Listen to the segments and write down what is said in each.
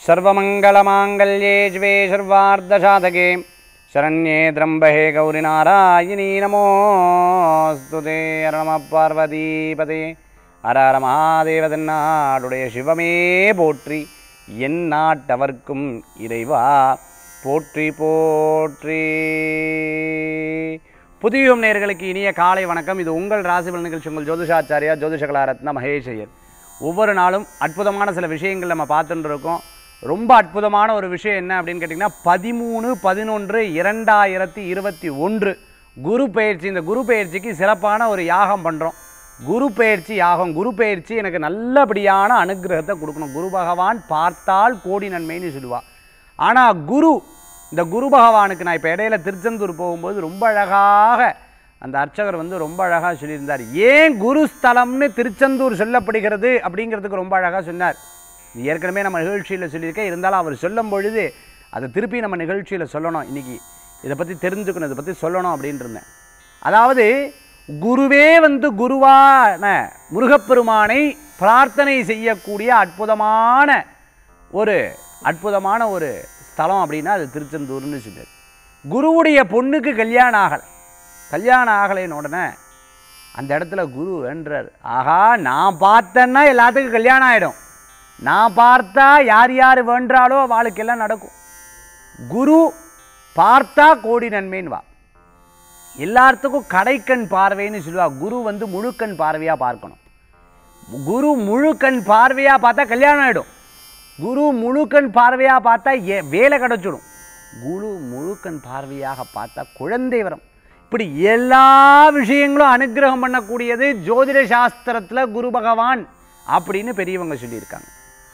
सर्वमङ्गलमाङ्गल्ये शिवे सर्वार्धसाधके शरण्ये त्र्यम्बहे गौरिनारायणी नमोऽस्तु ते हर नमः பார்வதிபதே ஹர ஹர மகாதேவதன்னாடுடைய சிவமே போற்றி என் நாட்டவர்க்கும் இறைவா போற்றி போற்றி புதியும் நேர்களுக்கு இனிய காலை வணக்கம் இது உங்கள் ராசிபல் நிகழ்ச்சி உங்கள் ஜோதிஷாச்சாரியா ஜோதிஷகலாரத்ன மகேஷ் ஐயர் ஒவ்வொரு நாளும் அற்புதமான சில விஷயங்கள் நம்ம பார்த்துட்டு இருக்கோம் ரொம்ப அற்புதமான ஒரு விஷயம் என்ன அப்படின்னு கேட்டிங்கன்னா பதிமூணு பதினொன்று இரண்டாயிரத்தி இருபத்தி ஒன்று குரு பயிற்சி இந்த குரு பயிற்சிக்கு சிறப்பான ஒரு யாகம் பண்ணுறோம் குரு பயிற்சி யாகம் குரு பயிற்சி எனக்கு நல்லபடியான அனுகிரகத்தை கொடுக்கணும் குரு பகவான் பார்த்தால் கோடி நன்மைன்னு சொல்லுவா ஆனால் குரு இந்த குரு பகவானுக்கு நான் இப்போ இடையில திருச்செந்தூர் போகும்போது ரொம்ப அழகாக அந்த அர்ச்சகர் வந்து ரொம்ப அழகாக சொல்லியிருந்தார் ஏன் குரு ஸ்தலம்னு திருச்செந்தூர் சொல்லப்படுகிறது அப்படிங்கிறதுக்கு ரொம்ப அழகாக சொன்னார் இது ஏற்கனவே நம்ம நிகழ்ச்சியில் சொல்லியிருக்கேன் இருந்தாலும் அவர் சொல்லும் பொழுது அதை திருப்பி நம்ம நிகழ்ச்சியில் சொல்லணும் இன்னைக்கு இதை பற்றி தெரிஞ்சுக்கணும் இதை பற்றி சொல்லணும் அப்படின்ட்டு இருந்தேன் அதாவது குருவே வந்து குருவான முருகப்பெருமானை பிரார்த்தனை செய்யக்கூடிய அற்புதமான ஒரு அற்புதமான ஒரு ஸ்தலம் அப்படின்னா அது திருச்செந்தூர்னு சொன்னார் குருவுடைய பொண்ணுக்கு கல்யாணம் ஆகலை கல்யாணம் ஆகலைன்னு உடனே அந்த இடத்துல குரு வென்றார் ஆகா நான் பார்த்தேன்னா எல்லாத்துக்கும் கல்யாணம் ஆகிடும் நான் பார்த்தா யார் யார் வேண்டாலோ அவளுக்கெல்லாம் நடக்கும் குரு பார்த்தா கோடி நன்மைன்னு வா எல்லாத்துக்கும் கடைக்கண் பார்வைன்னு சொல்லுவா குரு வந்து முழுக்கண் பார்வையாக பார்க்கணும் குரு முழுக்கண் பார்வையாக பார்த்தா கல்யாணம் ஆகிடும் குரு முழுக்கண் பார்வையாக பார்த்தா ஏ வேலை கிடச்சிடும் குரு முழுக்கண் பார்வையாக பார்த்தா குழந்தை வரும் இப்படி எல்லா விஷயங்களும் அனுக்கிரகம் பண்ணக்கூடியது ஜோதிட சாஸ்திரத்தில் குரு பகவான் அப்படின்னு பெரியவங்க சொல்லியிருக்காங்க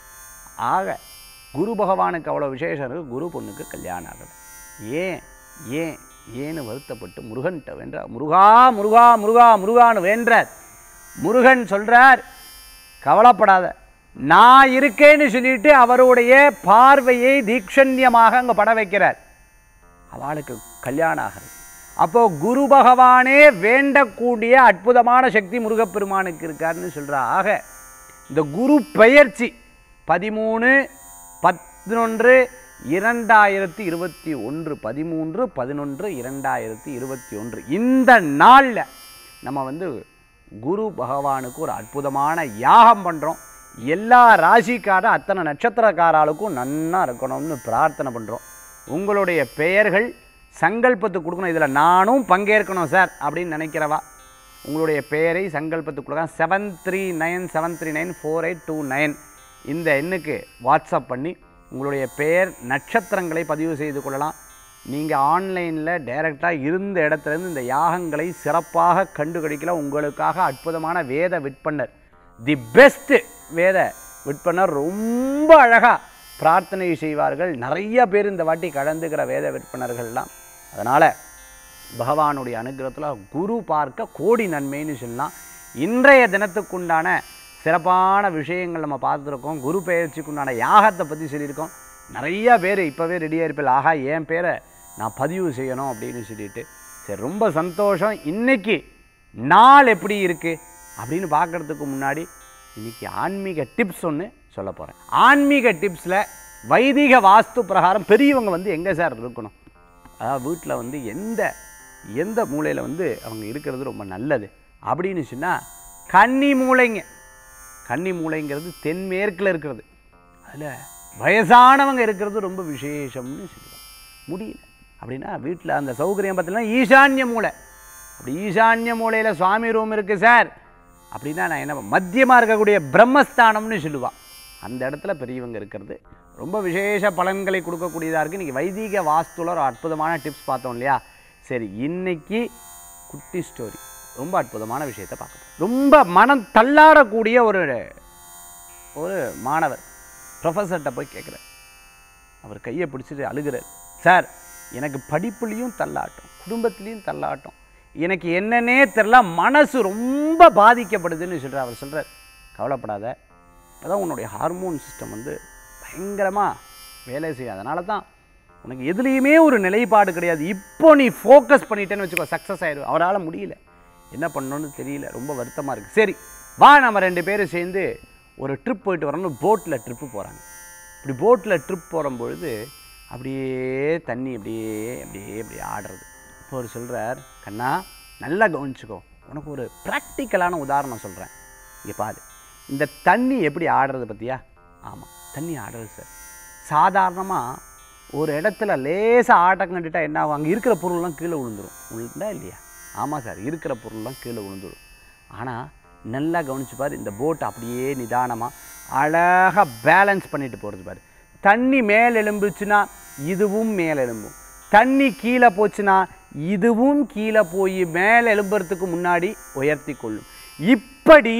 ஆக குரு பகவானுக்கு அவ்வளோ விசேஷம் இருக்குது குரு பொண்ணுக்கு கல்யாணம் ஆகலை ஏன் ஏன் ஏன்னு வருத்தப்பட்டு முருகன்கிட்ட வென்றார் முருகா முருகா முருகா முருகான்னு வேண்டார் முருகன் சொல்கிறார் கவலைப்படாத நான் இருக்கேன்னு சொல்லிட்டு அவருடைய பார்வையை தீக்ஷண்யமாக அங்கே பட வைக்கிறார் அவளுக்கு கல்யாணம் ஆகிறது அப்போ குரு பகவானே வேண்டக்கூடிய அற்புதமான சக்தி முருகப்பெருமானுக்கு இருக்காருன்னு சொல்கிறா ஆக இந்த குரு பெயர்ச்சி பதிமூணு பதினொன்று இரண்டாயிரத்தி இருபத்தி ஒன்று பதிமூன்று பதினொன்று இரண்டாயிரத்தி இருபத்தி ஒன்று இந்த நாளில் நம்ம வந்து குரு பகவானுக்கு ஒரு அற்புதமான யாகம் பண்ணுறோம் எல்லா ராசிக்கார அத்தனை நட்சத்திரக்காராளுக்கும் நன்னா இருக்கணும்னு பிரார்த்தனை பண்ணுறோம் உங்களுடைய பெயர்கள் சங்கல்பத்துக்கு கொடுக்கணும் இதில் நானும் பங்கேற்கணும் சார் அப்படின்னு நினைக்கிறவா உங்களுடைய பெயரை சங்கல்பத்துக்கு கொடுக்கலாம் seven three nine seven three nine four eight two nine இந்த எண்ணுக்கு வாட்ஸ்அப் பண்ணி உங்களுடைய பெயர் நட்சத்திரங்களை பதிவு செய்து கொள்ளலாம் நீங்கள் ஆன்லைனில் டைரெக்டாக இருந்த இடத்துலேருந்து இந்த யாகங்களை சிறப்பாக கண்டுபிடிக்கலாம் உங்களுக்காக அற்புதமான வேத விற்பனர் தி பெஸ்ட் வேத விற்பனர் ரொம்ப அழகாக பிரார்த்தனை செய்வார்கள் நிறைய பேர் இந்த வாட்டி கலந்துக்கிற வேத விற்பனர்கள்லாம் அதனால் பகவானுடைய அனுகிரகத்தில் குரு பார்க்க கோடி நன்மைன்னு சொல்லலாம் இன்றைய தினத்துக்குண்டான சிறப்பான விஷயங்கள் நம்ம பார்த்துருக்கோம் குரு பெயர்ச்சிக்குண்டான யாகத்தை பற்றி சொல்லியிருக்கோம் நிறைய பேர் இப்போவே ரெடியாக இருப்பில் ஆகா என் பேரை நான் பதிவு செய்யணும் அப்படின்னு சொல்லிட்டு சரி ரொம்ப சந்தோஷம் இன்னைக்கு நாள் எப்படி இருக்குது அப்படின்னு பார்க்குறதுக்கு முன்னாடி இன்னைக்கு ஆன்மீக டிப்ஸ் ஒன்று சொல்ல போகிறேன் ஆன்மீக டிப்ஸில் வைதிக வாஸ்து பிரகாரம் பெரியவங்க வந்து எங்கே சார் இருக்கணும் அதாவது வீட்டில் வந்து எந்த எந்த மூலையில் வந்து அவங்க இருக்கிறது ரொம்ப நல்லது அப்படின்னு சொன்னால் கன்னி மூளைங்க கன்னி மூளைங்கிறது தென்மேற்கில் இருக்கிறது அதில் வயசானவங்க இருக்கிறது ரொம்ப விசேஷம்னு சொல்லுவாங்க முடியல அப்படின்னா வீட்டில் அந்த சௌகரியம் பார்த்தீங்கன்னா ஈசான்ய மூளை அப்படி ஈசான்ய மூலையில் சுவாமி ரூம் இருக்குது சார் அப்படின்னா நான் என்ன மத்தியமாக இருக்கக்கூடிய பிரம்மஸ்தானம்னு சொல்லுவாள் அந்த இடத்துல பெரியவங்க இருக்கிறது ரொம்ப விசேஷ பலன்களை கொடுக்கக்கூடியதாக இருக்குது இன்றைக்கி வைதிக வாஸ்துல ஒரு அற்புதமான டிப்ஸ் பார்த்தோம் இல்லையா சரி இன்னைக்கு குட்டி ஸ்டோரி ரொம்ப அற்புதமான விஷயத்தை பார்க்க போறோம். ரொம்ப மனம் தள்ளாடக்கூடிய ஒரு ஒரு மாணவர் ப்ரொஃபஸர்கிட்ட போய் கேட்குறார் அவர் கையை பிடிச்சிட்டு அழுகிறார் சார் எனக்கு படிப்புலேயும் தள்ளாட்டம் குடும்பத்துலேயும் தள்ளாட்டம் எனக்கு என்னன்னே தெரில மனசு ரொம்ப பாதிக்கப்படுதுன்னு சொல்கிறார் அவர் சொல்கிறார் கவலைப்படாத அதான் உன்னுடைய ஹார்மோன் சிஸ்டம் வந்து பயங்கரமாக வேலை செய்யும் அதனால தான் உனக்கு எதுலேயுமே ஒரு நிலைப்பாடு கிடையாது இப்போ நீ ஃபோக்கஸ் பண்ணிட்டேன்னு வச்சுக்கோ சக்ஸஸ் ஆயிடும் அவரால் முடியல என்ன பண்ணணும்னு தெரியல ரொம்ப வருத்தமாக இருக்குது சரி வா நம்ம ரெண்டு பேரும் சேர்ந்து ஒரு ட்ரிப் போயிட்டு வரணும் போட்டில் ட்ரிப்பு போகிறாங்க இப்படி போட்டில் ட்ரிப் போகிற பொழுது அப்படியே தண்ணி அப்படியே அப்படியே அப்படியே ஆடுறது இப்போ அவர் சொல்கிறார் கண்ணா நல்லா கவனிச்சுக்கோ உனக்கு ஒரு ப்ராக்டிக்கலான உதாரணம் சொல்கிறேன் இங்கே பாரு இந்த தண்ணி எப்படி ஆடுறது பற்றியா ஆமாம் தண்ணி ஆடுறது சார் சாதாரணமாக ஒரு இடத்துல லேசாக ஆட்டம் கண்டுட்டா என்ன ஆகும் அங்கே இருக்கிற பொருள்லாம் கீழே விழுந்துரும் விழுந்தா இல்லையா ஆமாம் சார் இருக்கிற பொருள்லாம் கீழே விழுந்துடும் ஆனால் நல்லா கவனிச்சு பாரு இந்த போட் அப்படியே நிதானமாக அழகாக பேலன்ஸ் பண்ணிட்டு போகிறது பாரு தண்ணி மேல் எழும்புச்சுன்னா இதுவும் மேல் எழும்பும் தண்ணி கீழே போச்சுன்னா இதுவும் கீழே போய் மேலே எழும்புறதுக்கு முன்னாடி உயர்த்தி கொள்ளும் இப்படி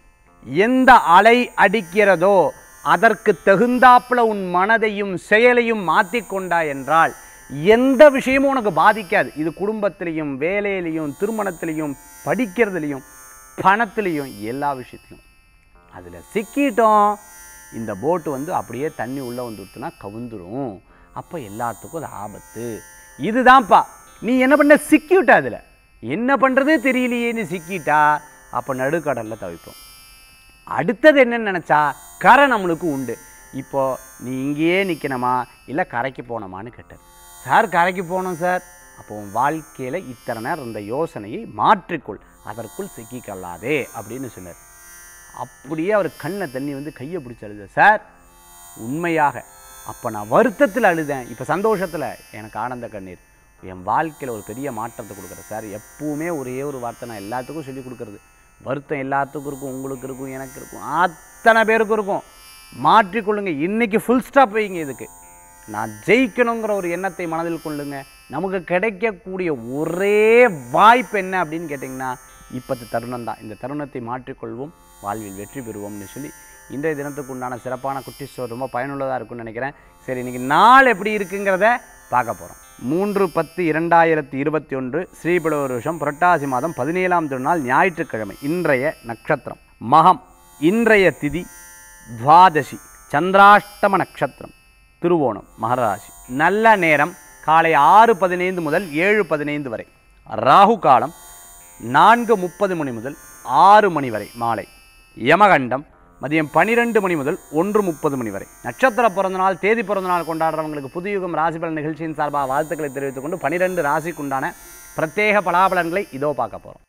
எந்த அலை அடிக்கிறதோ அதற்கு தகுந்தாப்புல உன் மனதையும் செயலையும் மாற்றிக்கொண்டா என்றால் எந்த விஷயமும் உனக்கு பாதிக்காது இது குடும்பத்திலையும் வேலையிலையும் திருமணத்திலையும் படிக்கிறதுலையும் பணத்திலையும் எல்லா விஷயத்திலையும் அதில் சிக்கிட்டோம் இந்த போட்டு வந்து அப்படியே தண்ணி உள்ளே வந்துடுத்துனா கவுந்துரும் அப்போ எல்லாத்துக்கும் அது ஆபத்து இதுதான்ப்பா நீ என்ன பண்ண சிக்கிவிட்ட அதில் என்ன பண்ணுறதே தெரியலையேன்னு சிக்கிட்டா அப்போ நடுக்கடலில் தவிப்போம் அடுத்தது என்னன்னு நினச்சா கரை நம்மளுக்கு உண்டு இப்போ நீ இங்கேயே நிற்கணுமா இல்லை கரைக்கு போனோமான்னு கேட்டார் சார் கரைக்கு போகணும் சார் அப்போ உன் வாழ்க்கையில் இத்தனை நேரம் இருந்த யோசனையை மாற்றிக்கொள் அதற்குள் சிக்கிக்கொள்ளாதே அப்படின்னு சொன்னார் அப்படியே அவர் கண்ணில் தண்ணி வந்து கையை பிடிச்சி அழுத சார் உண்மையாக அப்போ நான் வருத்தத்தில் அழுதேன் இப்போ சந்தோஷத்தில் எனக்கு ஆனந்த கண்ணீர் என் வாழ்க்கையில் ஒரு பெரிய மாற்றத்தை கொடுக்குறேன் சார் எப்பவுமே ஒரே ஒரு வார்த்தை நான் எல்லாத்துக்கும் சொல்லி கொடுக்குறது வருத்தம் எல்லாத்துக்கும் இருக்கும் உங்களுக்கு இருக்கும் எனக்கு இருக்கும் அத்தனை பேருக்கும் இருக்கும் மாற்றிக்கொள்ளுங்க இன்னைக்கு ஃபுல் ஸ்டாப் வைங்க இதுக்கு நான் ஜெயிக்கணுங்கிற ஒரு எண்ணத்தை மனதில் கொள்ளுங்க நமக்கு கிடைக்கக்கூடிய ஒரே வாய்ப்பு என்ன அப்படின்னு கேட்டிங்கன்னா இப்பத்து தருணம் தான் இந்த தருணத்தை மாற்றிக்கொள்வோம் வாழ்வில் வெற்றி பெறுவோம்னு சொல்லி இன்றைய தினத்துக்கு உண்டான சிறப்பான குட்டி ஸ்டோர் ரொம்ப பயனுள்ளதாக இருக்கும்னு நினைக்கிறேன் சரி இன்னைக்கு நாள் எப்படி இருக்குங்கிறத பார்க்க போகிறோம் மூன்று பத்து இரண்டாயிரத்தி இருபத்தி ஒன்று ஸ்ரீபிளவ வருஷம் புரட்டாசி மாதம் பதினேழாம் திருநாள் ஞாயிற்றுக்கிழமை இன்றைய நட்சத்திரம் மகம் இன்றைய திதி துவாதசி சந்திராஷ்டம நட்சத்திரம் திருவோணம் மகராசி நல்ல நேரம் காலை ஆறு பதினைந்து முதல் ஏழு பதினைந்து வரை ராகு காலம் நான்கு முப்பது மணி முதல் ஆறு மணி வரை மாலை யமகண்டம் மதியம் பன்னிரெண்டு மணி முதல் ஒன்று முப்பது மணி வரை நட்சத்திர பிறந்தநாள் தேதி பிறந்தநாள் கொண்டாடுறவங்களுக்கு புதுயுகம் ராசிபலன் நிகழ்ச்சியின் சார்பாக வாழ்த்துக்களை தெரிவித்துக் கொண்டு பனிரெண்டு ராசிக்குண்டான பிரத்யேக பலாபலன்களை இதோ பார்க்க போகிறோம்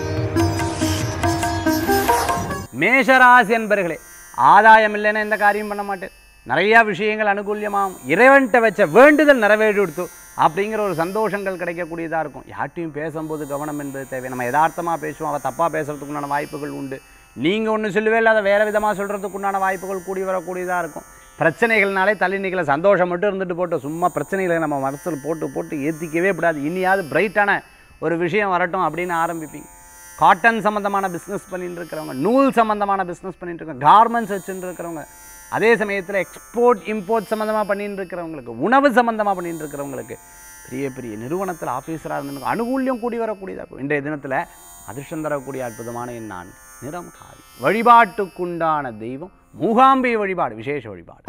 மேஷராசி என்பர்களே ஆதாயம் இல்லைன்னா எந்த காரியம் பண்ண மாட்டேன் நிறையா விஷயங்கள் அனுகூல்யமாகும் இறைவன்கிட்ட வச்ச வேண்டுதல் நிறைவேறி கொடுத்து அப்படிங்கிற ஒரு சந்தோஷங்கள் கிடைக்கக்கூடியதாக இருக்கும் யார்ட்டையும் பேசும்போது கவனம் என்பது தேவை நம்ம யதார்த்தமாக பேசுவோம் அவள் தப்பாக பேசுறதுக்கு உண்டான வாய்ப்புகள் உண்டு நீங்கள் ஒன்று சொல்லவே இல்லை அதை வேறு விதமாக சொல்கிறதுக்கு உண்டான வாய்ப்புகள் கூடி வரக்கூடியதாக இருக்கும் பிரச்சனைகள்னாலே தள்ளி நிற்கல சந்தோஷம் மட்டும் இருந்துட்டு போட்டோம் சும்மா பிரச்சனைகளை நம்ம மனசில் போட்டு போட்டு ஏற்றிக்கவே கூடாது இனியாவது பிரைட்டான ஒரு விஷயம் வரட்டும் அப்படின்னு ஆரம்பிப்பீங்க காட்டன் சம்மந்தமான பிஸ்னஸ் பண்ணிட்டு இருக்கிறவங்க நூல் சம்மந்தமான பிஸ்னஸ் பண்ணிட்டு இருக்காங்க கார்மெண்ட்ஸ் வச்சுட்டு இருக்கிறவங்க அதே சமயத்தில் எக்ஸ்போர்ட் இம்போர்ட் சம்மந்தமாக பண்ணிட்டு இருக்கிறவங்களுக்கு உணவு சம்மந்தமாக பண்ணிட்டு இருக்கிறவங்களுக்கு பெரிய பெரிய நிறுவனத்தில் ஆஃபீஸராக இருந்து அனுகூல்யம் கூடி வரக்கூடியதாக இருக்கும் இன்றைய தினத்தில் அதிர்ஷ்டம் தரக்கூடிய அற்புதமான என் நான் நிறம் காவி வழிபாட்டுக்குண்டான தெய்வம் மூகாம்பி வழிபாடு விசேஷ வழிபாடு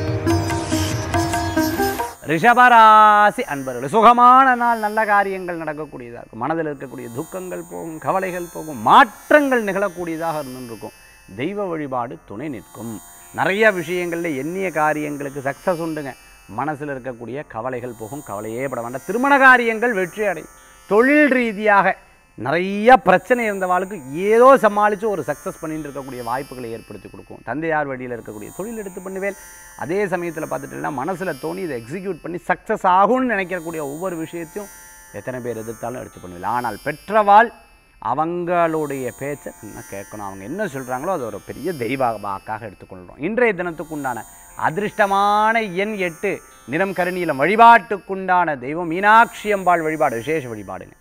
ரிஷபராசி அன்பர்கள் சுகமான நாள் நல்ல காரியங்கள் நடக்கக்கூடியதாக இருக்கும் மனதில் இருக்கக்கூடிய துக்கங்கள் போகும் கவலைகள் போகும் மாற்றங்கள் நிகழக்கூடியதாக இருந்துருக்கும் தெய்வ வழிபாடு துணை நிற்கும் நிறைய விஷயங்களில் எண்ணிய காரியங்களுக்கு சக்ஸஸ் உண்டுங்க மனசில் இருக்கக்கூடிய கவலைகள் போகும் கவலையே பட வேண்டாம் திருமண காரியங்கள் வெற்றி அடையும் தொழில் ரீதியாக நிறைய பிரச்சனை இருந்தவாளுக்கு ஏதோ சமாளித்து ஒரு சக்ஸஸ் பண்ணிட்டு இருக்கக்கூடிய வாய்ப்புகளை ஏற்படுத்தி கொடுக்கும் தந்தையார் வழியில் இருக்கக்கூடிய தொழில் எடுத்து பண்ணுவேல் அதே சமயத்தில் பார்த்துட்டீங்கன்னா மனசில் தோணி இதை எக்ஸிக்யூட் பண்ணி சக்ஸஸ் ஆகும்னு நினைக்கக்கூடிய ஒவ்வொரு விஷயத்தையும் எத்தனை பேர் எதிர்த்தாலும் எடுத்து பண்ணுவேன் ஆனால் பெற்றவாள் அவங்களுடைய பேச்சை என்ன கேட்கணும் அவங்க என்ன சொல்கிறாங்களோ அது ஒரு பெரிய தெய்வ வாக்காக எடுத்துக்கொள்கிறோம் இன்றைய தினத்துக்கு உண்டான அதிர்ஷ்டமான எண் எட்டு நிறம் கருநீலம் வழிபாட்டுக்குண்டான தெய்வம் மீனாட்சி அம்பாள் வழிபாடு விசேஷ வழிபாடுங்க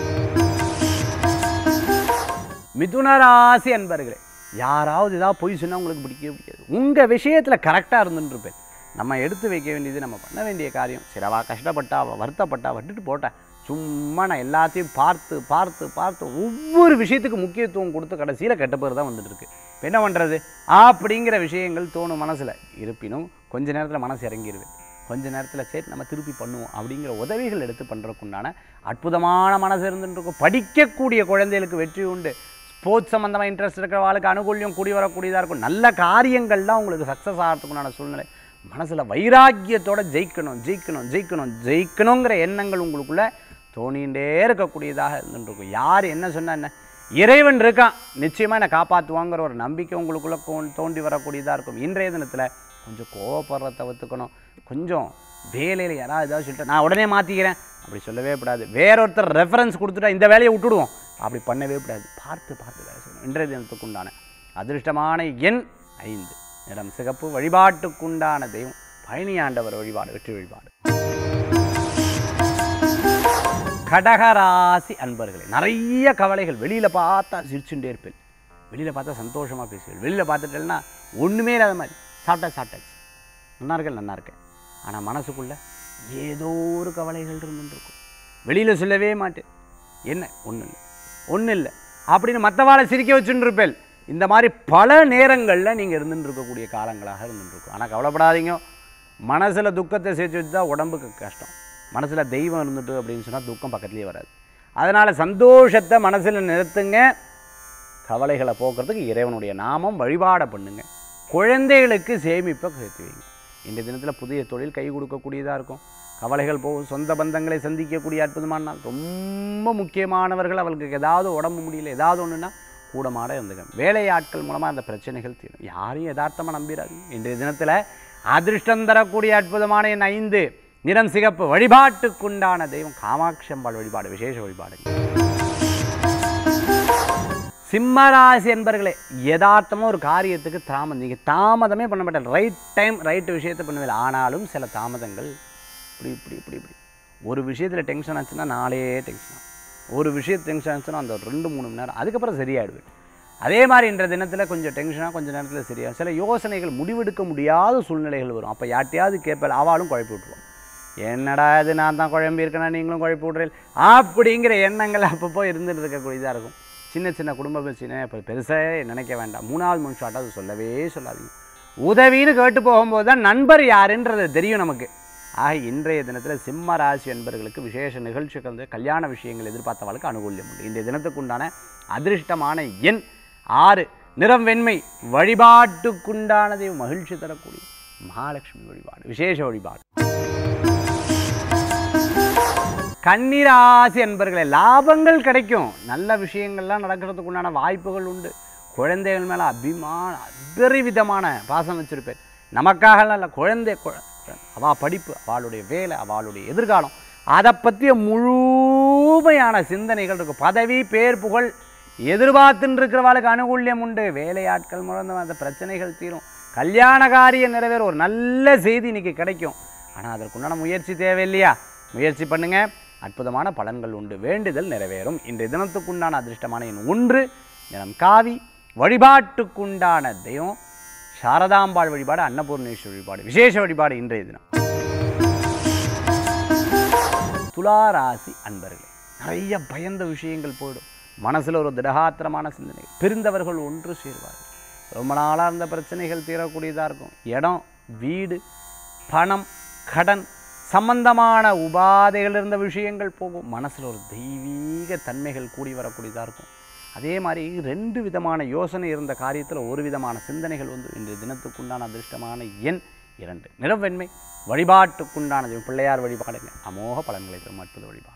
மிதுன ராசி அன்பர்களே யாராவது ஏதாவது பொய் சொன்னால் உங்களுக்கு பிடிக்கவே பிடிக்காது உங்கள் விஷயத்தில் கரெக்டாக இருந்துருப்பேன் நம்ம எடுத்து வைக்க வேண்டியது நம்ம பண்ண வேண்டிய காரியம் சரி அவள் கஷ்டப்பட்டா அவள் வருத்தப்பட்டா விட்டுட்டு போட்டேன் சும்மா நான் எல்லாத்தையும் பார்த்து பார்த்து பார்த்து ஒவ்வொரு விஷயத்துக்கு முக்கியத்துவம் கொடுத்து கடைசியில் கெட்ட பேர் தான் வந்துட்டு இருக்கு இப்போ என்ன பண்ணுறது அப்படிங்கிற விஷயங்கள் தோணும் மனசில் இருப்பினும் கொஞ்ச நேரத்தில் மனசு இறங்கிடுவேன் கொஞ்ச நேரத்தில் சரி நம்ம திருப்பி பண்ணுவோம் அப்படிங்கிற உதவிகள் எடுத்து பண்ணுறதுக்குண்டான அற்புதமான மனசு இருந்துருக்கும் படிக்கக்கூடிய குழந்தைகளுக்கு வெற்றி உண்டு ஸ்போர்ட்ஸ் சம்மந்தமாக இன்ட்ரெஸ்ட் இருக்கிறவாளுக்கு அனுகூல்யம் கூடி வரக்கூடியதாக இருக்கும் நல்ல காரியங்கள்லாம் உங்களுக்கு சக்ஸஸ் ஆகிறதுக்குண்டான சூழ்நிலை மனசில் வைராக்கியத்தோட ஜெயிக்கணும் ஜெயிக்கணும் ஜெயிக்கணும் ஜெயிக்கணுங்கிற எண்ணங்கள் உங்களுக்குள்ள தோணிகிட்டே இருக்கக்கூடியதாக இருந்துருக்கும் யார் என்ன சொன்னா என்ன இறைவன் இருக்கான் நிச்சயமாக என்னை காப்பாற்றுவாங்கிற ஒரு நம்பிக்கை உங்களுக்குள்ள தோன்- தோண்டி வரக்கூடியதாக இருக்கும் இன்றைய தினத்தில் கொஞ்சம் கோவப்படுறத தவிர்த்துக்கணும் கொஞ்சம் வேலையில் யாராவது ஏதாவது சொல்லிட்டு நான் உடனே மாற்றிக்கிறேன் அப்படி சொல்லவே கூடாது வேற ஒருத்தர் ரெஃபரன்ஸ் கொடுத்துட்டா இந்த வேலையை விட்டுடுவோம் அப்படி பண்ணவே கூடாது பார்த்து பார்த்து வேலை செய்யணும் இன்றைய தினத்துக்கு உண்டான அதிர்ஷ்டமான எண் ஐந்து நிறம் சிகப்பு வழிபாட்டுக்குண்டான தெய்வம் பழனி ஆண்டவர் வழிபாடு வெற்றி வழிபாடு கடகராசி அன்பர்களே நிறைய கவலைகள் வெளியில் பார்த்தா சிரிச்சுட்டே இருப்பேன் வெளியில் பார்த்தா சந்தோஷமாக பேசுவேன் வெளியில் பார்த்துட்டேன்னா ஒன்றுமே இல்லாத மாதிரி சாப்பிட்டா சாப்பிட்டாச்சு நல்லா இருக்கேன் நல்லா இருக்கேன் ஆனால் மனசுக்குள்ளே ஏதோ ஒரு கவலைகள் இருந்துட்டு இருக்கும் வெளியில் சொல்லவே மாட்டேன் என்ன ஒன்றும் இல்லை ஒன்றும் இல்லை அப்படின்னு மற்றவாளை சிரிக்க வச்சுட்டு இருப்பேன் இந்த மாதிரி பல நேரங்களில் நீங்கள் இருந்துட்டு இருக்கக்கூடிய காலங்களாக இருந்துட்டு இருக்கும் ஆனால் கவலைப்படாதீங்க மனசில் துக்கத்தை சேர்த்து வச்சு தான் உடம்புக்கு கஷ்டம் மனசில் தெய்வம் இருந்துட்டு அப்படின்னு சொன்னால் துக்கம் பக்கத்துலேயே வராது அதனால் சந்தோஷத்தை மனசில் நிறுத்துங்க கவலைகளை போக்குறதுக்கு இறைவனுடைய நாமம் வழிபாட பண்ணுங்க குழந்தைகளுக்கு சேமிப்பை சேர்த்து வைங்க இந்த தினத்தில் புதிய தொழில் கை கொடுக்கக்கூடியதாக இருக்கும் கவலைகள் போகும் சொந்த பந்தங்களை சந்திக்கக்கூடிய அற்புதமான நாள் ரொம்ப முக்கியமானவர்கள் அவர்களுக்கு ஏதாவது உடம்பு முடியல ஏதாவது ஒன்றுனா கூடமாட இருந்துங்க வேலையாட்கள் மூலமாக அந்த பிரச்சனைகள் தீரும் யாரையும் யதார்த்தமாக நம்பிடாதீங்க இன்றைய தினத்தில் அதிர்ஷ்டம் தரக்கூடிய அற்புதமான என் ஐந்து நிறம் சிகப்பு வழிபாட்டுக்குண்டான தெய்வம் காமாட்சி அம்பாள் வழிபாடு விசேஷ வழிபாடு சிம்மராசி என்பர்களே யதார்த்தமாக ஒரு காரியத்துக்கு தாமதம் நீங்கள் தாமதமே பண்ண மாட்டேன் ரைட் டைம் ரைட் விஷயத்தை பண்ணுவீங்க ஆனாலும் சில தாமதங்கள் இப்படி இப்படி இப்படி இப்படி ஒரு விஷயத்தில் டென்ஷன் ஆச்சுன்னா நாளே டென்ஷன் ஆகும் ஒரு விஷயத்து டென்ஷன் ஆச்சுன்னா அந்த ஒரு ரெண்டு மூணு மணி நேரம் அதுக்கப்புறம் சரியாயிடுவேன் அதே மாதிரி இன்ற தினத்தில் கொஞ்சம் டென்ஷனாக கொஞ்சம் நேரத்தில் சரியாகும் சில யோசனைகள் முடிவெடுக்க முடியாத சூழ்நிலைகள் வரும் அப்போ யார்ட்டையாவது கேட்பேன் அவளும் குழப்பி விட்ருவோம் என்னடா இது நான் தான் குழம்பி இருக்கேனா நீங்களும் குழப்பி விட்றீங்க அப்படிங்கிற எண்ணங்கள் அப்பப்போ இருந்துட்டு இருக்கக்கூடியதாக இருக்கும் சின்ன சின்ன குடும்ப பிரச்சனை இப்போ பெருசாக நினைக்க வேண்டாம் மூணாவது மனுஷாட்ட அது சொல்லவே சொல்லாதீங்க உதவின்னு கேட்டு போகும்போது தான் நண்பர் யாருன்றது தெரியும் நமக்கு ஆக இன்றைய தினத்தில் சிம்ம ராசி என்பர்களுக்கு விசேஷ நிகழ்ச்சிகள் வந்து கல்யாண விஷயங்கள் எதிர்பார்த்தவளுக்கு அனுகூல்யம் உண்டு இன்றைய தினத்துக்குண்டான அதிர்ஷ்டமான எண் ஆறு நிறம் வெண்மை வழிபாட்டுக்குண்டானதை மகிழ்ச்சி தரக்கூடிய மகாலட்சுமி வழிபாடு விசேஷ வழிபாடு கன்னிராசி என்பர்களே லாபங்கள் கிடைக்கும் நல்ல விஷயங்கள்லாம் நடக்கிறதுக்கு உண்டான வாய்ப்புகள் உண்டு குழந்தைகள் மேலே அபிமான அபரிவிதமான பாசம் வச்சுருப்பேன் நமக்காகலாம் இல்லை குழந்தை குழ- அவள் படிப்பு அவளுடைய வேலை அவளுடைய எதிர்காலம் அதை பற்றிய முழுமையான சிந்தனைகள் இருக்கும் பதவி பேர் புகழ் எதிர்பார்த்துன்னு இருக்கிறவாளுக்கு அனுகூல்யம் உண்டு வேலையாட்கள் மூலம் அந்த பிரச்சனைகள் தீரும் கல்யாண காரியம் நிறைவேற ஒரு நல்ல செய்தி இன்னைக்கு கிடைக்கும் ஆனால் அதற்குண்டான முயற்சி தேவை இல்லையா முயற்சி பண்ணுங்க அற்புதமான பலன்கள் உண்டு வேண்டுதல் நிறைவேறும் இன்றைய தினத்துக்குண்டான அதிர்ஷ்டமான எண் ஒன்று நிறம் காவி வழிபாட்டுக்குண்டான தெய்வம் சாரதாம்பாள் வழிபாடு அன்னபூர்ணேஸ்வரி வழிபாடு விசேஷ வழிபாடு இன்றைய தினம் துளாராசி அன்பர்களே நிறைய பயந்த விஷயங்கள் போயிடும் மனசில் ஒரு திடகாத்திரமான சிந்தனை பிரிந்தவர்கள் ஒன்று சேர்வார்கள் ரொம்ப நாளாக இருந்த பிரச்சனைகள் தீரக்கூடியதாக இருக்கும் இடம் வீடு பணம் கடன் சம்பந்தமான உபாதைகள் இருந்த விஷயங்கள் போகும் மனசில் ஒரு தெய்வீக தன்மைகள் கூடி வரக்கூடியதாக இருக்கும் அதே மாதிரி ரெண்டு விதமான யோசனை இருந்த காரியத்தில் ஒரு விதமான சிந்தனைகள் வந்து இன்றைய தினத்துக்குண்டான அதிர்ஷ்டமான எண் இரண்டு நிறவெண்மை வழிபாட்டுக்குண்டானது பிள்ளையார் வழிபாடுங்க அமோக பலன்களை தரும் அற்புத வழிபாடு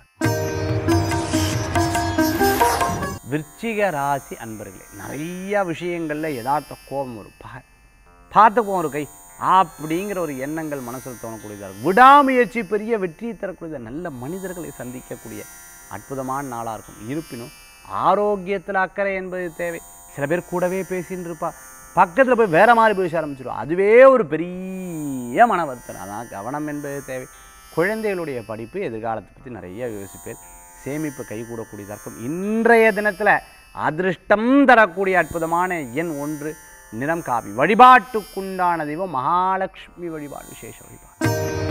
விருச்சிக ராசி அன்பர்களே நிறைய விஷயங்களில் யதார்த்த கோபம் வரும் பா பார்த்துக்குவோம் ஒரு கை அப்படிங்கிற ஒரு எண்ணங்கள் மனசில் தோணக்கூடியதாக இருக்கும் விடாமுயற்சி பெரிய வெற்றியை தரக்கூடிய நல்ல மனிதர்களை சந்திக்கக்கூடிய அற்புதமான நாளாக இருக்கும் இருப்பினும் ஆரோக்கியத்தில் அக்கறை என்பது தேவை சில பேர் கூடவே பேசின்னு இருப்பா பக்கத்தில் போய் வேற மாதிரி பேச ஆரம்பிச்சிடும் அதுவே ஒரு பெரிய மன வருத்தம் அதான் கவனம் என்பது தேவை குழந்தைகளுடைய படிப்பு எதிர்காலத்தை பற்றி நிறைய யோசிப்பேன் சேமிப்பு கைகூடக்கூடியதாக இருக்கும் இன்றைய தினத்தில் அதிர்ஷ்டம் தரக்கூடிய அற்புதமான எண் ஒன்று நிறம் காவி வழிபாட்டுக்குண்டான தெய்வம் மகாலட்சுமி வழிபாடு விசேஷ வழிபாடு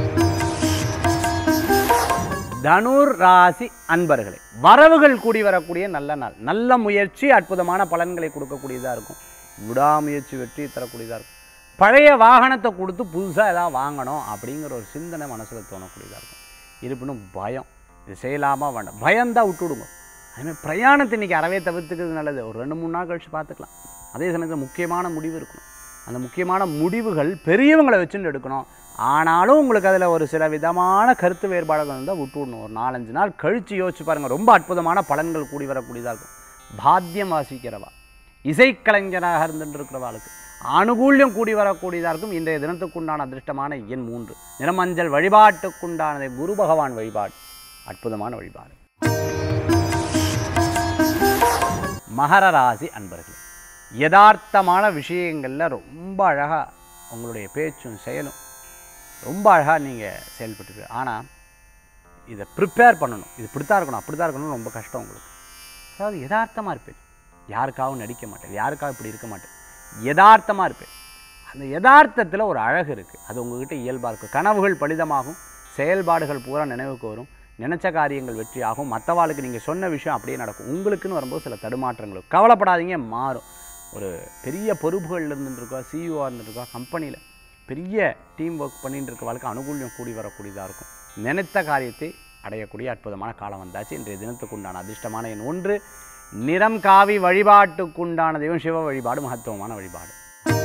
தனுர் ராசி அன்பர்களே வரவுகள் கூடி வரக்கூடிய நல்ல நாள் நல்ல முயற்சி அற்புதமான பலன்களை கொடுக்கக்கூடியதாக இருக்கும் விடாமுயற்சி வெற்றி தரக்கூடியதாக இருக்கும் பழைய வாகனத்தை கொடுத்து புதுசாக ஏதாவது வாங்கணும் அப்படிங்கிற ஒரு சிந்தனை மனசில் தோணக்கூடியதாக இருக்கும் இருப்பினும் பயம் இது செய்யலாமா வேண்டாம் பயம்தான் விட்டுடுங்க அதுமாதிரி பிரயாணத்தை இன்றைக்கி அறவே தவிர்த்துக்கிறது நல்லது ஒரு ரெண்டு மூணு நாள் கழிச்சு பார்த்துக்கலாம் அதே சமயத்தில் முக்கியமான முடிவு இருக்கணும் அந்த முக்கியமான முடிவுகள் பெரியவங்களை வச்சுட்டு எடுக்கணும் ஆனாலும் உங்களுக்கு அதில் ஒரு சில விதமான கருத்து வேறுபாடுகள் இருந்தால் விட்டுவிடணும் ஒரு நாலஞ்சு நாள் கழித்து யோசிச்சு பாருங்கள் ரொம்ப அற்புதமான பலன்கள் கூடி வரக்கூடியதாக இருக்கும் பாத்தியம் வாசிக்கிறவா இசைக்கலைஞராக இருந்துட்டு இருக்கிறவாளுக்கு அனுகூல்யம் கூடி வரக்கூடியதாக இருக்கும் இன்றைய தினத்துக்குண்டான அதிர்ஷ்டமான எண் மூன்று நிறமஞ்சள் வழிபாட்டுக்குண்டானது குரு பகவான் வழிபாடு அற்புதமான வழிபாடு மகர ராசி அன்பர்கள் யதார்த்தமான விஷயங்களில் ரொம்ப அழகாக உங்களுடைய பேச்சும் செயலும் ரொம்ப அழகாக நீங்கள் செயல்பட்டு ஆனால் இதை ப்ரிப்பேர் பண்ணணும் இது இப்படித்தான் இருக்கணும் அப்படி தான் இருக்கணும் ரொம்ப கஷ்டம் உங்களுக்கு அதாவது யதார்த்தமாக இருப்பேன் யாருக்காகவும் நடிக்க மாட்டேன் யாருக்காகவும் இப்படி இருக்க மாட்டேன் யதார்த்தமாக இருப்பேன் அந்த யதார்த்தத்தில் ஒரு அழகு இருக்குது அது உங்ககிட்ட இயல்பாக இருக்கும் கனவுகள் பலிதமாகும் செயல்பாடுகள் பூரா நினைவுக்கு வரும் நினச்ச காரியங்கள் வெற்றியாகும் மற்றவாளுக்கு நீங்கள் சொன்ன விஷயம் அப்படியே நடக்கும் உங்களுக்குன்னு வரும்போது சில தடுமாற்றங்கள் இருக்கும். கவலைப்படாதீங்க மாறும் ஒரு பெரிய பொறுப்புகள் இருந்துருக்கா சிஇஓவாக இருந்துருக்கா கம்பெனியில் பெரிய டீம் ஒர்க் பண்ணிட்டு இருக்க வாழ்க்கை அனுகூல்யம் கூடி வரக்கூடியதாக இருக்கும் நினைத்த காரியத்தை அடையக்கூடிய அற்புதமான காலம் வந்தாச்சு இன்றைய தினத்துக்குண்டான அதிர்ஷ்டமான எண் ஒன்று நிறம் காவி வழிபாட்டுக்குண்டான தெய்வம் சிவ வழிபாடு மகத்துவமான வழிபாடு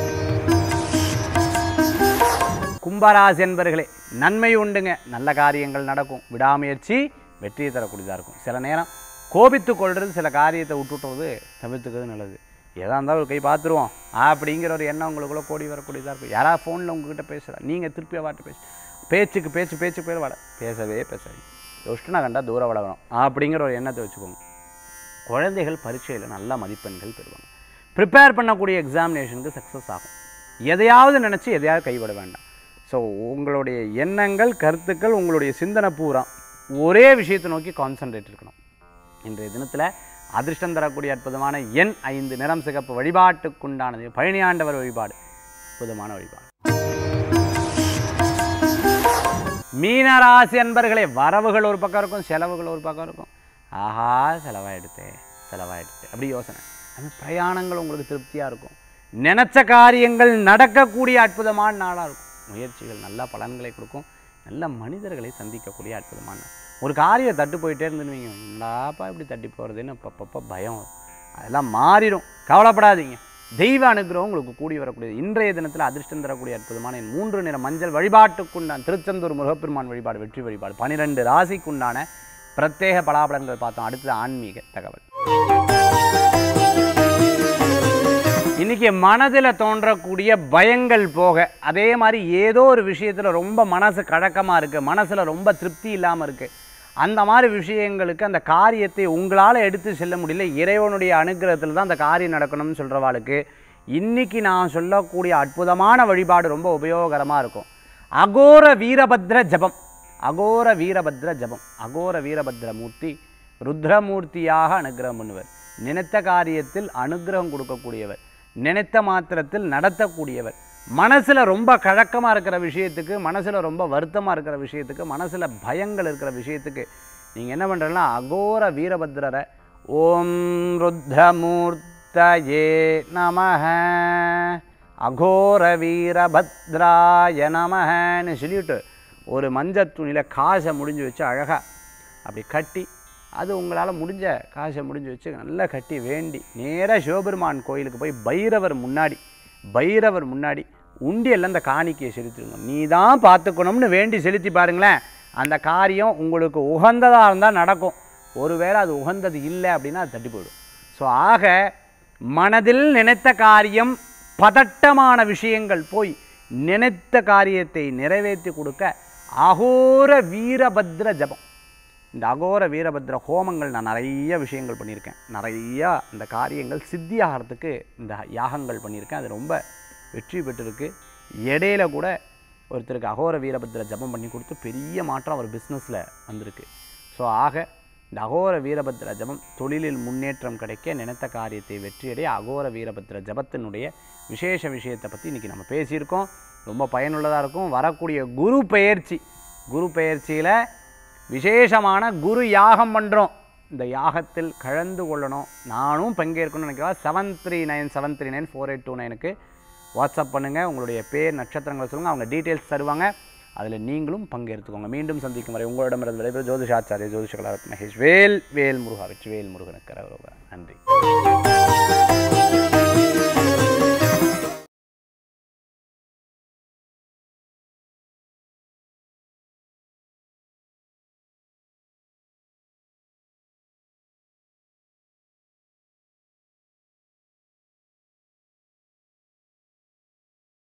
கும்பராசி என்பர்களே நன்மை உண்டுங்க நல்ல காரியங்கள் நடக்கும் விடாமுயற்சி வெற்றியை தரக்கூடியதாக இருக்கும் சில நேரம் கோபித்து கொள்வது சில காரியத்தை விட்டுட்டுறது தவிர்த்துக்கிறது நல்லது எதா இருந்தாலும் ஒரு கை பார்த்துருவோம் அப்படிங்கிற ஒரு எண்ணம் உங்களுக்குள்ள கோடி வரக்கூடியதாக இருக்கும் யாராவது ஃபோனில் உங்ககிட்ட பேசுகிறா நீங்கள் திருப்பி வாட்டு பேசு பேச்சுக்கு பேச்சு பேச்சு பேர் வட பேசவே பேசாதீங்க யோசிச்சுனா கண்டா தூரம் வளரணும் அப்படிங்கிற ஒரு எண்ணத்தை வச்சுக்கோங்க குழந்தைகள் பரீட்சையில் நல்ல மதிப்பெண்கள் பெறுவாங்க ப்ரிப்பேர் பண்ணக்கூடிய எக்ஸாமினேஷனுக்கு சக்ஸஸ் ஆகும் எதையாவது நினச்சி எதையாவது கைவிட வேண்டாம் ஸோ உங்களுடைய எண்ணங்கள் கருத்துக்கள் உங்களுடைய சிந்தனை பூரா ஒரே விஷயத்தை நோக்கி கான்சன்ட்ரேட் இருக்கணும் இன்றைய தினத்தில் அதிர்ஷ்டம் தரக்கூடிய அற்புதமான எண் ஐந்து நிறம் சிகப்பு வழிபாட்டுக்குண்டானது பழனியாண்டவர் வழிபாடு அற்புதமான வழிபாடு மீனராசி அன்பர்களே வரவுகள் ஒரு பக்கம் இருக்கும் செலவுகள் ஒரு பக்கம் இருக்கும் ஆஹா செலவாயிடுத்தே செலவாயிடுத்து அப்படி யோசனை அந்த பிரயாணங்கள் உங்களுக்கு திருப்தியாக இருக்கும் நினச்ச காரியங்கள் நடக்கக்கூடிய அற்புதமான நாளாக இருக்கும் முயற்சிகள் நல்ல பலன்களை கொடுக்கும் நல்ல மனிதர்களை சந்திக்கக்கூடிய அற்புதமான நாள் ஒரு காரியம் தட்டு போயிட்டே இருந்துன்னு என்னடாப்பா இப்படி தட்டி போகிறதுன்னு அப்பப்போ பயம் வரும் அதெல்லாம் மாறிடும் கவலைப்படாதீங்க தெய்வ அனுகிரகம் உங்களுக்கு கூடி வரக்கூடியது இன்றைய தினத்தில் அதிர்ஷ்டம் தரக்கூடிய அற்புதமான என் மூன்று நிற மஞ்சள் வழிபாட்டுக்குண்டான திருச்செந்தூர் முருகப்பெருமான் வழிபாடு வெற்றி வழிபாடு பனிரெண்டு ராசிக்குண்டான பிரத்யேக பலாபலன்கள் பார்த்தோம் அடுத்தது ஆன்மீக தகவல் இன்னைக்கு மனதில் தோன்றக்கூடிய பயங்கள் போக அதே மாதிரி ஏதோ ஒரு விஷயத்தில் ரொம்ப மனசு கழக்கமாக இருக்குது மனசில் ரொம்ப திருப்தி இல்லாமல் இருக்குது அந்த மாதிரி விஷயங்களுக்கு அந்த காரியத்தை உங்களால் எடுத்து செல்ல முடியல இறைவனுடைய அனுகிரகத்தில் தான் அந்த காரியம் நடக்கணும்னு சொல்கிறவாளுக்கு இன்னைக்கு நான் சொல்லக்கூடிய அற்புதமான வழிபாடு ரொம்ப உபயோகரமாக இருக்கும் அகோர வீரபத்ர ஜபம் அகோர வீரபத்ர ஜபம் அகோர வீரபத்ர மூர்த்தி ருத்ரமூர்த்தியாக அனுகிரகம் பண்ணுவர் நினைத்த காரியத்தில் அனுகிரகம் கொடுக்கக்கூடியவர் நினைத்த மாத்திரத்தில் நடத்தக்கூடியவர் மனசில் ரொம்ப கழக்கமாக இருக்கிற விஷயத்துக்கு மனசில் ரொம்ப வருத்தமாக இருக்கிற விஷயத்துக்கு மனசில் பயங்கள் இருக்கிற விஷயத்துக்கு நீங்கள் என்ன பண்ணுறீங்கன்னா அகோர வீரபத்ரரை ஓம் ருத்ரமூர்த்தயே நமஹ அகோர வீரபத்ராய நமஹன்னு சொல்லிவிட்டு ஒரு மஞ்சள் துணியில் காசை முடிஞ்சு வச்சு அழகாக அப்படி கட்டி அது உங்களால் முடிஞ்ச காசை முடிஞ்சு வச்சு நல்லா கட்டி வேண்டி நேராக சிவபெருமான் கோயிலுக்கு போய் பைரவர் முன்னாடி பைரவர் முன்னாடி உண்டியல்ல அந்த காணிக்கையை செலுத்திடுங்க நீ தான் பார்த்துக்கணும்னு வேண்டி செலுத்தி பாருங்களேன் அந்த காரியம் உங்களுக்கு உகந்ததாக இருந்தால் நடக்கும் ஒருவேளை அது உகந்தது இல்லை அப்படின்னா அது தட்டி போயிடும் ஸோ ஆக மனதில் நினைத்த காரியம் பதட்டமான விஷயங்கள் போய் நினைத்த காரியத்தை நிறைவேற்றி கொடுக்க அகோர வீரபத்ர ஜபம் இந்த அகோர வீரபத்ர ஹோமங்கள் நான் நிறைய விஷயங்கள் பண்ணியிருக்கேன் நிறையா இந்த காரியங்கள் சித்தியாகிறதுக்கு இந்த யாகங்கள் பண்ணியிருக்கேன் அது ரொம்ப வெற்றி பெற்றிருக்கு இடையில கூட ஒருத்தருக்கு அகோர வீரபத்ர ஜபம் பண்ணி கொடுத்து பெரிய மாற்றம் அவர் பிஸ்னஸில் வந்திருக்கு ஸோ ஆக இந்த அகோர வீரபத்ர ஜபம் தொழிலில் முன்னேற்றம் கிடைக்க நினைத்த காரியத்தை வெற்றியடைய அகோர வீரபத்ர ஜபத்தினுடைய விசேஷ விஷயத்தை பற்றி இன்றைக்கி நம்ம பேசியிருக்கோம் ரொம்ப பயனுள்ளதாக இருக்கும் வரக்கூடிய குரு பெயர்ச்சி குரு பெயர்ச்சியில் விசேஷமான குரு யாகம் பண்ணுறோம் இந்த யாகத்தில் கலந்து கொள்ளணும் நானும் பங்கேற்கணும்னு நினைக்கிறேன் seven three nine seven three nine four eight two நைனுக்கு வாட்ஸ்அப் பண்ணுங்கள் உங்களுடைய பேர் நட்சத்திரங்களை சொல்லுங்கள் அவங்க டீட்டெயில்ஸ் தருவாங்க அதில் நீங்களும் பங்கேற்றுக்கோங்க மீண்டும் சந்திக்கும் வரை உங்களிடமிருந்து விடைபெறும் ஜோதிஷாச்சாரிய ஜோதிஷ கலாரத் மகேஷ் வேல் வேல் முருகா வெற்றி வேல் முருகனுக்கு கரகரோக நன்றி